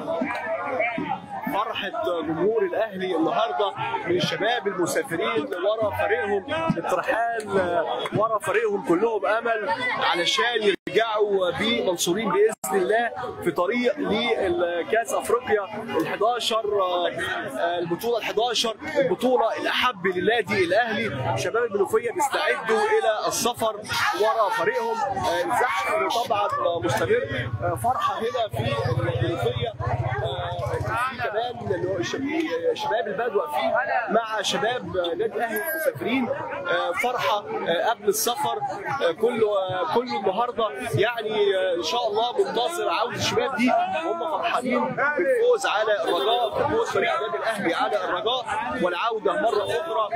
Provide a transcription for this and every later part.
فرحة جمهور الأهلي النهاردة من الشباب المسافرين ورا فريقهم الترحال ورا فريقهم كلهم أمل علشان يرجعوا بمنصورين بإذن الله في طريق لكأس أفريقيا ال 11 البطولة ال 11 البطولة الأحب للنادي الأهلي شباب المنوفية بيستعدوا إلى السفر ورا فريقهم الزحف طبعا مستمر فرحة هنا في المنوفية في كمان اللي هو شباب البلد واقفين مع شباب نادي الاهلي المسافرين فرحه قبل السفر كله كله النهارده يعني ان شاء الله منتظر عوده الشباب دي هم فرحانين بالفوز على الرجاء بفوز فريق النادي الاهلي على الرجاء والعوده مره اخرى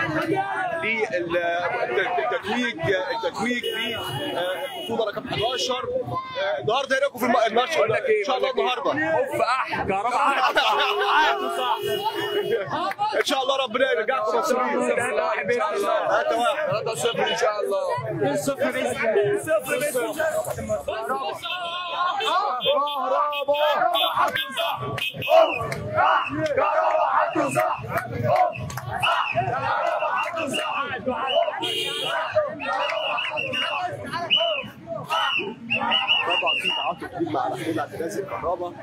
للتتويج التتويج في البطوله رقم 11 النهارده ايه رايكم في الماتش ان شاء الله النهارده اوف اح كهرباء ان شاء الله ربنا يرجعكم مصريين واحد باذن الله 3 1 3 0 ان شاء الله 0 باذن الله 0 باذن الله طبعا في تعاطف كبير مع محمود عبد الرازق كهربا و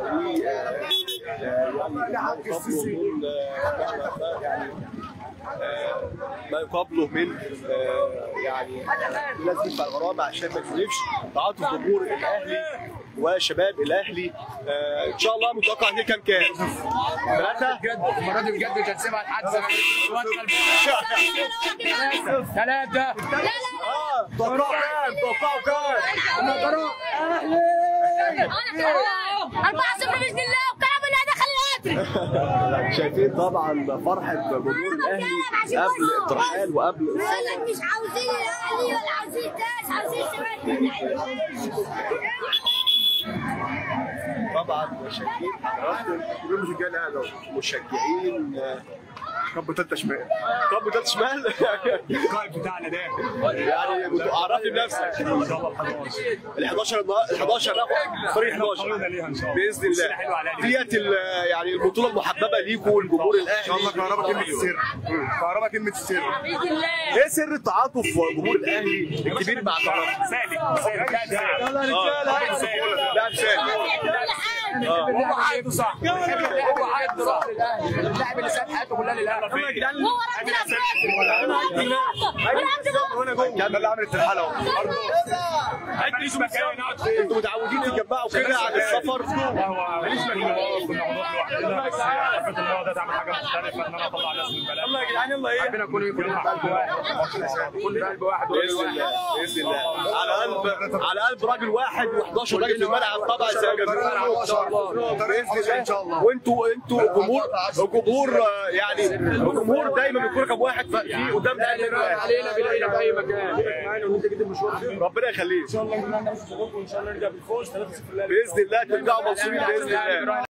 يعني قبله من يعني ما يقابله من يعني لازم يدفع الغرامه عشان ما يتلفش تعاطف جمهور الاهلي وشباب الاهلي ان شاء الله متوقع ان كام كام؟ ثلاثه؟ بجد المره دي بجد مش هنسيبها لحد ثلاثة اه توقعوا كام؟ توقعوا كام؟ أربعة صفر بإذن الله وكلام اللي دخل القطر شايفين طبعا فرحه جمهور الاهلي قبل الترحال وقبل يقول لك مش عاوزين الأهلي ولا عاوزين كاس عاوزين شباب طبعا مشجعين حضراتكم كلهم مشجعين الاهلي مشجعين كابو تالتة شمال كابو تالتة شمال القائد بتاعنا ده يعني عرفني بنفسك ان شاء الله ال 11 ال 11 ناخد فريق 11 طمنا ليها ان شاء الله باذن بس الله حلوة علينا. ديت ال- يعني البطوله المحببه ليكم والجمهور الاهلي ان شاء الله كهرباء كلمه السر كهرباء كلمه السر بإذن الله ايه سر التعاطف جمهور الاهلي الكبير مع كهرباء؟ سالك سالك يلا رجاله لاعب سهل هو عايده صح هو عايده صح اللاعب اللي ساب حياته كلها للاهلي هو رد الأفراد كان اللي عملت الحلقه اهو ماليش مكان اقعد فيه انتوا متعودين تتجمعوا كده على السفر هو ماليش مكان كنا بنروح لوحدنا بس حبيت الموضوع ده تعمل حاجه مختلفه ان انا اطلع ناس من البلد يلا يا جدعان يلا ايه حبينا نكون كلنا في قلب واحد كل في قلب واحد باذن الله باذن الله على قلب على قلب راجل واحد و11 راجل في الملعب طبعا زي ما بيقولوا باذن الله ان شاء الله وانتوا انتوا جمهور الجمهور آه، يعني الجمهور دايما بيكون رقم واحد في قدام الاهلي علينا بيلاقينا في اي مكان ربنا يخليك ان شاء الله نرجع بالفوز باذن الله ترجعوا منصورين باذن الله